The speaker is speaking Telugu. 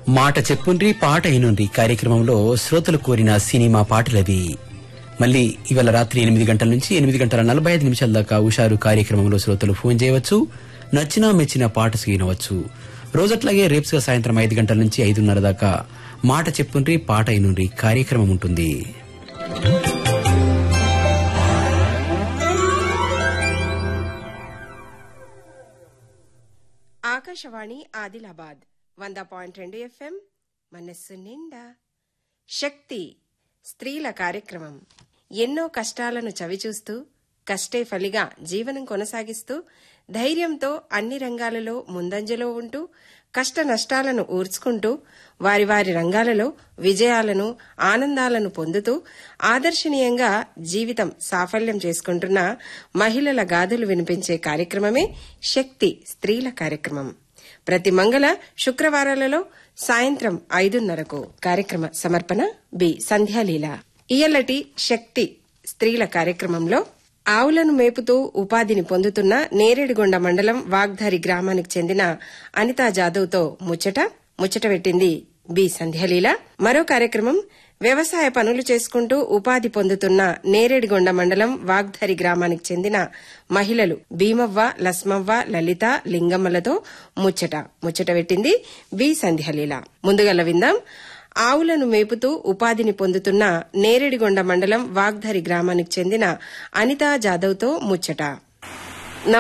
మాట చెప్పుండ్రి పాట అయినుండ్రి కార్యక్రమంలో శ్రోతలు కోరిన సినిమా పాటలవి మళ్ళీ ఇవాళ రాత్రి ఎనిమిది గంటల నుంచి ఎనిమిది గంటల నలభై ఐదు నిమిషాల దాకా ఉషారు కార్యక్రమంలో శ్రోతలు ఫోన్ చేయవచ్చు నచ్చినా మెచ్చిన పాట సీనవచ్చు రోజట్లాగే రేప్స్గా సాయంత్రం ఐదు గంటల నుంచి ఐదున్నర దాకా మాట చెప్పుండ్రి పాట అయినుండ్రి కార్యక్రమం ఉంటుంది ఆకాశవాణి ఆదిలాబాద్ వంద పాయింట్ రెండు ఎఫ్ఎం మనస్సు నిండా శక్తి స్త్రీల కార్యక్రమం ఎన్నో కష్టాలను చవిచూస్తూ కష్టే ఫలిగా జీవనం కొనసాగిస్తూ ధైర్యంతో అన్ని రంగాలలో ముందంజలో ఉంటూ కష్ట నష్టాలను ఊర్చుకుంటూ వారి వారి రంగాలలో విజయాలను ఆనందాలను పొందుతూ ఆదర్శనీయంగా జీవితం సాఫల్యం చేసుకుంటున్న మహిళల గాథలు వినిపించే కార్యక్రమమే శక్తి స్త్రీల కార్యక్రమం ప్రతి మంగళ శుక్రవారాలలో సాయంత్రం ఐదున్నరకు కార్యక్రమ సమర్పణ బి సంధ్యాలీల ఇయల్లటి శక్తి స్త్రీల కార్యక్రమంలో ఆవులను మేపుతూ ఉపాధిని పొందుతున్న నేరేడుగొండ మండలం వాగ్దారి గ్రామానికి చెందిన అనితా జాదవ్తో ముచ్చట ముచ్చట పెట్టింది బి సంధ్యాలీల మరో కార్యక్రమం వ్యవసాయ పనులు చేసుకుంటూ ఉపాధి పొందుతున్న నేరేడుగొండ మండలం వాగ్ధరి గ్రామానికి చెందిన మహిళలు భీమవ్వ లస్మవ్వ లలిత లింగమ్మలతో ముచ్చట ముచ్చట పెట్టింది బి సంధ్యాలీల ముందుగల విందాం ఆవులను మేపుతూ ఉపాధిని పొందుతున్న నేరేడిగొండ మండలం వాగ్ధరి గ్రామానికి చెందిన అనితా జాదవ్తో ముచ్చట